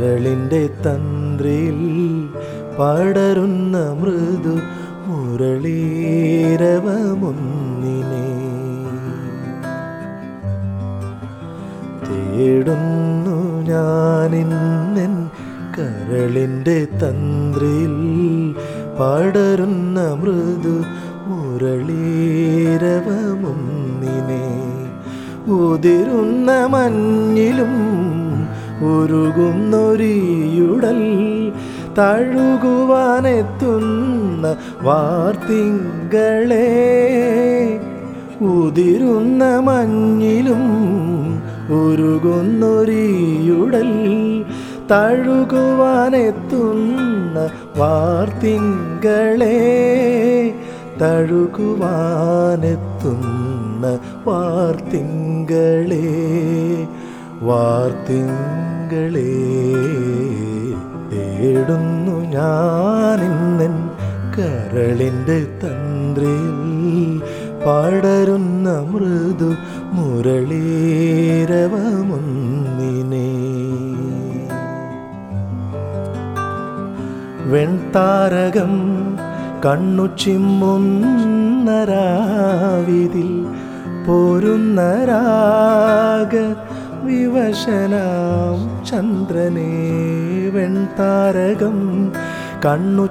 കരളിൻ്റെ തന്ത്രിയിൽ പടരുന്ന മൃദു മുരളീരവമൊന്നിനെ തേടുന്നു ഞാനിന്നൻ കരളിൻ്റെ തന്ത്രിയിൽ പടരുന്ന മൃദു മുരളീരവമൊന്നിനെ ഉതിരുന്ന മഞ്ഞിലും ഉരുകുന്നൊരിയുടൽ തഴുകുവാനെത്തുന്ന വാർത്തിങ്കളെ ഉതിരുന്ന മഞ്ഞിലും ഉരുകുന്നൊരിയുടൽ തഴുകുവാനെത്തുന്ന വാർത്തിങ്കളെ തഴുകുവാനെത്തുന്ന വാർത്തിങ്കളെ വാർത്തിങ്കളെ തേടുന്നു ഞാനിന്നൻ കരളിൻ്റെ തന്ത്രിയിൽ പടരുന്ന മൃദു മുരളീരവമൊന്നിനെ വെൺതാരകം കണ്ണു ചിമ്മുന്നരാവിതിൽ പോരുന്ന രാഗ വിവശനാം ചന്ദ്രനെ വെൺതാരകം കണ്ണു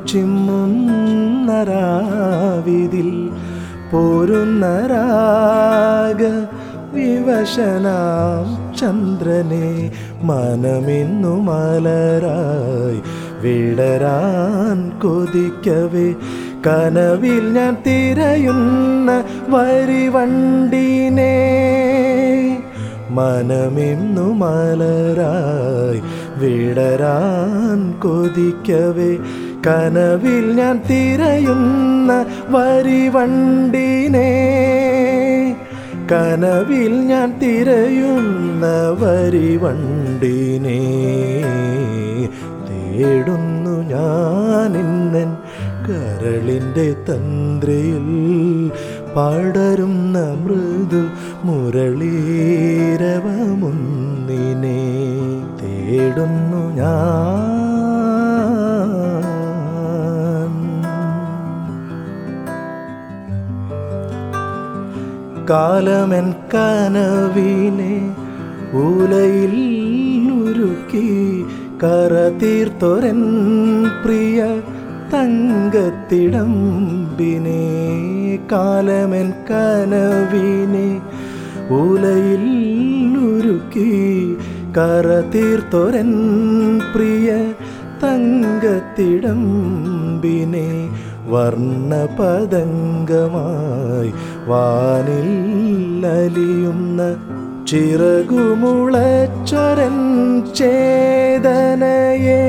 ചിമ്മുന്നരാവിതിൽ പോരുന്ന രാഗ വിവശനാം ചന്ദ്രനെ മനമിന്നു മലരായി വിടരാൻ കൊതിക്കവേ കനവിൽ ഞാൻ തിരയുന്ന വരിവണ്ടിനെ മനമിന്നു മലരായി വിടരാൻ കൊതിക്കവേ കനവിൽ ഞാൻ തിരയുന്ന വരിവണ്ടിനെ കനവിൽ ഞാൻ തിരയുന്ന വരിവണ്ടിനെ തേടുന്നു ഞാനിന്നൻ കരളിൻ്റെ തന്ത്രയിൽ പടരുന്ന മൃദു മുരളീരവമൊന്നിനെ തേടുന്നു ഞാൻ കാലമെൻ കനവിനെ ഉലയിൽ ഉരുക്കി കര തീർത്തൊരൻ പ്രിയ തങ്കത്തിടമ്പിനെ കാലമെൻ കനവിനെ ഉലയിൽ ഉരുക്കി കര തീർത്തൊരൻ പ്രിയ തങ്കത്തിടമ്പിനെ വർണ്ണപതംഗമായി വാനിൽ അലിയുന്ന ചിറകുമുളച്ചൊരൻ ചേതനയെ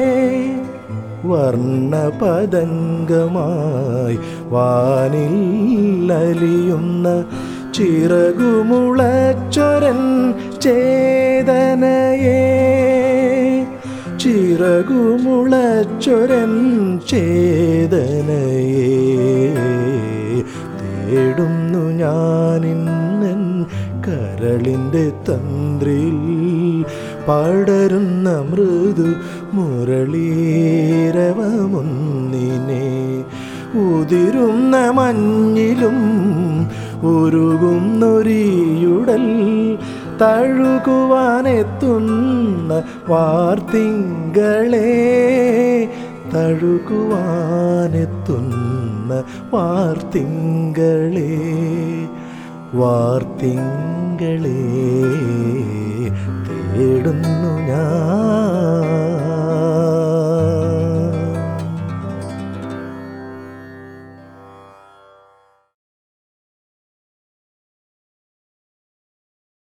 വർണ്ണപതംഗമായി വാനിൽ അലിയുന്ന ചിറകുമുളച്ചൊരൻ ചേതനയെ ചിറകുമുളച്ചൊരൻ ചേതനയെ തേടുന്നു ഞാനിന്നൻ കരളിൻ്റെ തന്ത്രിയിൽ പടരുന്ന മൃദു മുരളീരവമൊന്നിനെ ഉതിരുന്ന മഞ്ഞിലും ഉരുകുന്നൊരിയുടൽ തഴുകുവാനെത്തുന്ന വാർത്തിങ്കളെ തഴുകുവാനെത്തുന്ന വാർത്തിങ്കളെ വാർത്തിങ്കളെ തേടുന്നു ഞാൻ